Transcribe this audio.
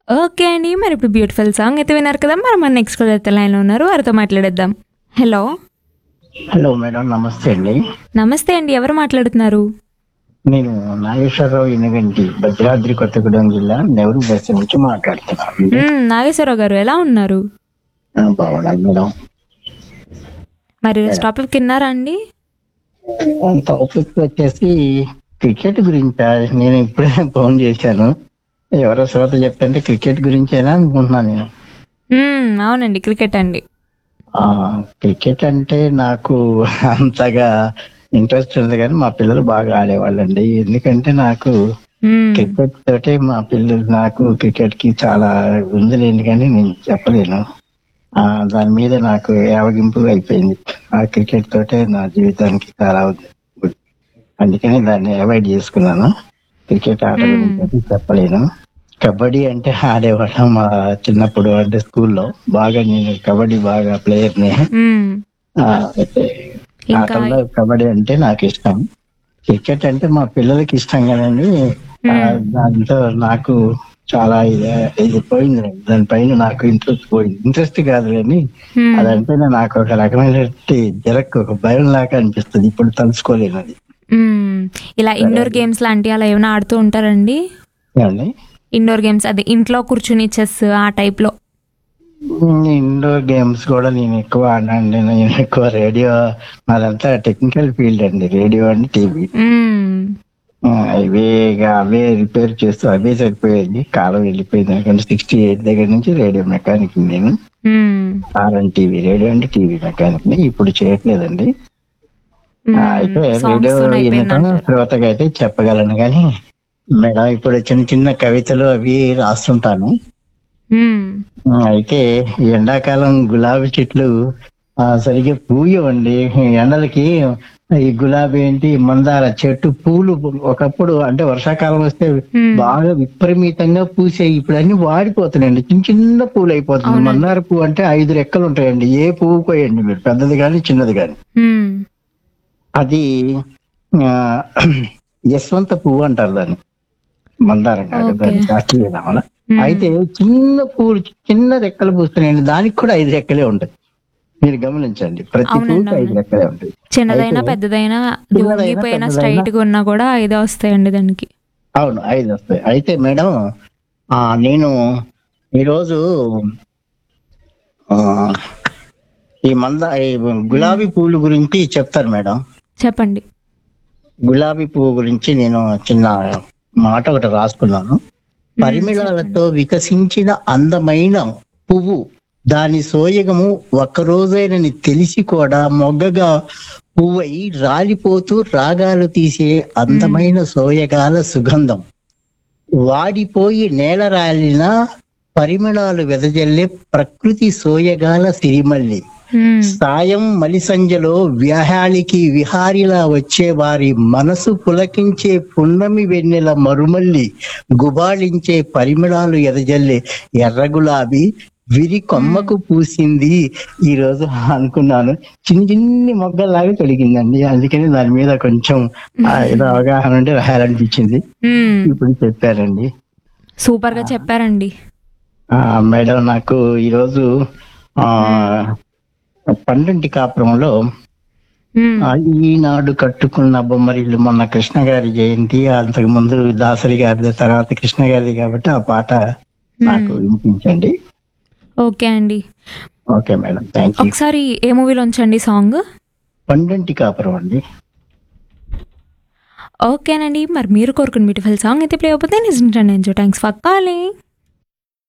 Okay అండి మరి ఇప్పుడు బ్యూటిఫుల్ సాంగ్ అయితే విన్నారు కదా మరి మన నెక్స్ట్ కాల్ అయితే లైన్లో ఉన్నారు వారితో మాట్లాడేద్దాం హలో హలో మేడం నమస్తే అండి నమస్తే అండి ఎవరు మాట్లాడుతున్నారు నేను నాగేశ్వరరావు ఇనగంటి భద్రాద్రి కొత్తగూడెం జిల్లా నెవరు బస్ నుంచి మాట్లాడుతున్నాను మ్మ్, నాగేశ్వరరావు గారు ఎలా ఉన్నారు ఆ, బాగున్నాను మేడం మరి టాపిక్ విన్నారా అండి టాపిక్ వచ్చేసి క్రికెట్ గురించి నేను ఇప్పుడే ఫోన్ చేశాను ఎవరో శ్రోత చెప్తుంటే క్రికెట్ గురించేనా అనుకుంటున్నాను నేను మ్మ్, అవునండి క్రికెట్ అండి ఆ, క్రికెట్ అంటే నాకు అంతగా ఇంట్రెస్ట్ ఉంది కానీ మా పిల్లలు బాగా ఆడేవాళ్ళండి ఎందుకంటే నాకు మ్మ్, క్రికెట్ తోటే మా పిల్లలు నాకు క్రికెట్ కి చాలా ఉందిలేండి కానీ నేను చెప్పలేను ఆ దాని మీద నాకు యావగింపు అయిపోయింది ఆ క్రికెట్ తోటే నా జీవితానికి చాలా ఉంది. అందుకని దాన్ని అవాయిడ్ చేసుకున్నాను క్రికెట్ ఆట గురించి అయితే చెప్పలేను కబడ్డీ అంటే ఆడేవాళ్ళం మా చిన్నప్పుడు అంటే స్కూల్లో బాగా నేను కబడ్డీ బాగా ప్లేయర్ ని మ్మ్. ఆ, అయితే ఇంకా ఆటల్లో కబడ్డీ అంటే నాకు ఇష్టం క్రికెట్ అంటే మా పిల్లలకి ఇష్టం కదండి ఆ, దాంతో నాకు చాలా ఇది ఇది పోయింది దానిపైన నాకు ఇంట్రెస్ట్ పోయింది ఇంట్రెస్ట్ కాదు కానీ మ్మ్. అదంటే నాకు ఒక రకమైన జరక్ ఒక భయం లాగా అనిపిస్తుంది ఇప్పుడు తలుచుకోలేను అది మ్మ్. ఇలా ఇండోర్ గేమ్స్ లాంటి అలా ఏమైనా ఆడుతూ ఉంటారండి ఏమండి? ఇండోర్ గేమ్స్ అదే ఇంట్లో కూర్చుని చెస్ ఆ టైప్ లో ఇండోర్ గేమ్స్ కూడా నేను ఎక్కువ ఆడండి నేను ఎక్కువ రేడియో నాదంతా టెక్నికల్ ఫీల్డ్ అండి రేడియో అండ్ టీవీ మ్మ్. అవే ఇక అవే రిపేర్ చేస్తూ అవే సరిపోయేది కాలం వెళ్ళిపోయింది ఎందుకంటే సిక్స్టీ ఎయిట్ దగ్గర నుంచి రేడియో మెకానిక్ నేను మ్మ్. ఆర్ఎన్ టీవీ రేడియో అంటే టీవీ మెకానిక్ ని ఇప్పుడు చేయట్లేదండి ఆ, అయితే మ్మ్. సాంగ్స్ రేడియో తోనే అయిపోయింది వినటం అంటారు. శ్రోతగా అయితే చెప్పగలను కానీ మేడం ఇప్పుడు చిన్న చిన్న కవితలు అవి రాస్తుంటాను మ్మ్. ఆ, అయితే ఈ ఎండాకాలం గులాబీ చెట్లు ఆ, సరిగ్గా పూయవండి ఎండలకి ఈ గులాబీ ఏంటి మందార చెట్టు పూలు ఒకప్పుడు అంటే వర్షాకాలం వస్తే మ్మ్. బాగా విపరీతంగా పూసాయి ఇప్పుడు అన్ని వాడిపోతున్నాయండి చిన్న చిన్న పూలు అయిపోతుంది అవునండి. మందార పువ్వు అంటే ఐదు రెక్కలు ఉంటాయండి ఏ పువ్వు కోయండి మీరు పెద్దది కానీ చిన్నది కానీ మ్మ్. అది ఆ, యశ్వంత పువ్వు అంటారు దాన్ని మందారం కాదు ఓకే. దాని శాస్త్రీయ నామం. మ్మ్. అయితే చిన్న పువ్వులు చిన్న రెక్కలు పూస్తున్నాయండి దానికి కూడా ఐదు రెక్కలే ఉంటాయి మీరు గమనించండి ప్రతి అవునండి, పువ్వుకి ఐదు అవునండి. రెక్కలే ఉంటాయి చిన్నదైనా అయితే పెద్దదైనా చిన్నదైనా, వంగిపోయినా పెద్దదైనా- స్ట్రైట్ గా ఉన్నా కూడా ఐదే వస్తాయండి దానికి అవును ఐదు వస్తాయి అయితే మేడం ఆ నేను ఈరోజు ఆ, ఈ మంద ఈ గులాబీ పువ్వుల గురించి చెప్తాను మేడం చెప్పండి గులాబీ పువ్వు గురించి నేను చిన్న మాట ఒకటి రాసుకున్నాను పరిమళాలతో వికసించిన అందమైన పువ్వు దాని సోయగము ఒక్కరోజైనని తెలిసి కూడా మొగ్గగా పువ్వై రాలిపోతూ రాగాలు తీసే అందమైన సోయగాల సుగంధం వాడిపోయి నేల రాలిన పరిమళాలు వెదజల్లే ప్రకృతి సోయగాల సిరిమల్లి మ్మ్. సాయం మలిసంజలో వ్యాహాళికి విహారిలా వచ్చే వారి మనసు పులకించే పున్నమి వెన్నెల మరుమల్లి గుబాళించే పరిమళాలు ఎదజల్లే ఎర్ర గులాబీ విరి కొమ్మకు పూసింది ఈ రోజు అనుకున్నాను చిన్ని చిన్ని మొగ్గల్లాగా తొడిగిందండి అందుకని దాని మీద కొంచెం ఆ, ఏదో అవగాహన ఉంటే రాయాలనిపించింది మ్మ్. ఇప్పుడు చెప్పారండి సూపర్ గా చెప్పారండి ఆ మేడం నాకు ఈరోజు ఆ పండంటి కాపురంలో మ్మ్. ఆ, ఈనాడు కట్టుకున్న బొమ్మరిల్లు మొన్న కృష్ణ గారి జయంతి అంతకు ముందు దాసరి గారి తర్వాత కృష్ణ గారిది కాబట్టి ఆ పాట నాకు వినిపించండి ఓకే అండి ఓకే మేడం థ్యాంక్ యూ ఒకసారి ఏ మూవీలో ఉంచండి సాంగ్ పండంటి కాపురం అండి ఓకేనండి మరి మీరు కోరుకున్న బ్యూటిఫుల్ సాంగ్ అయితే ప్లే అయిపోతే నిజంగా థ్యాంక్స్ ఫర్ కాలింగ్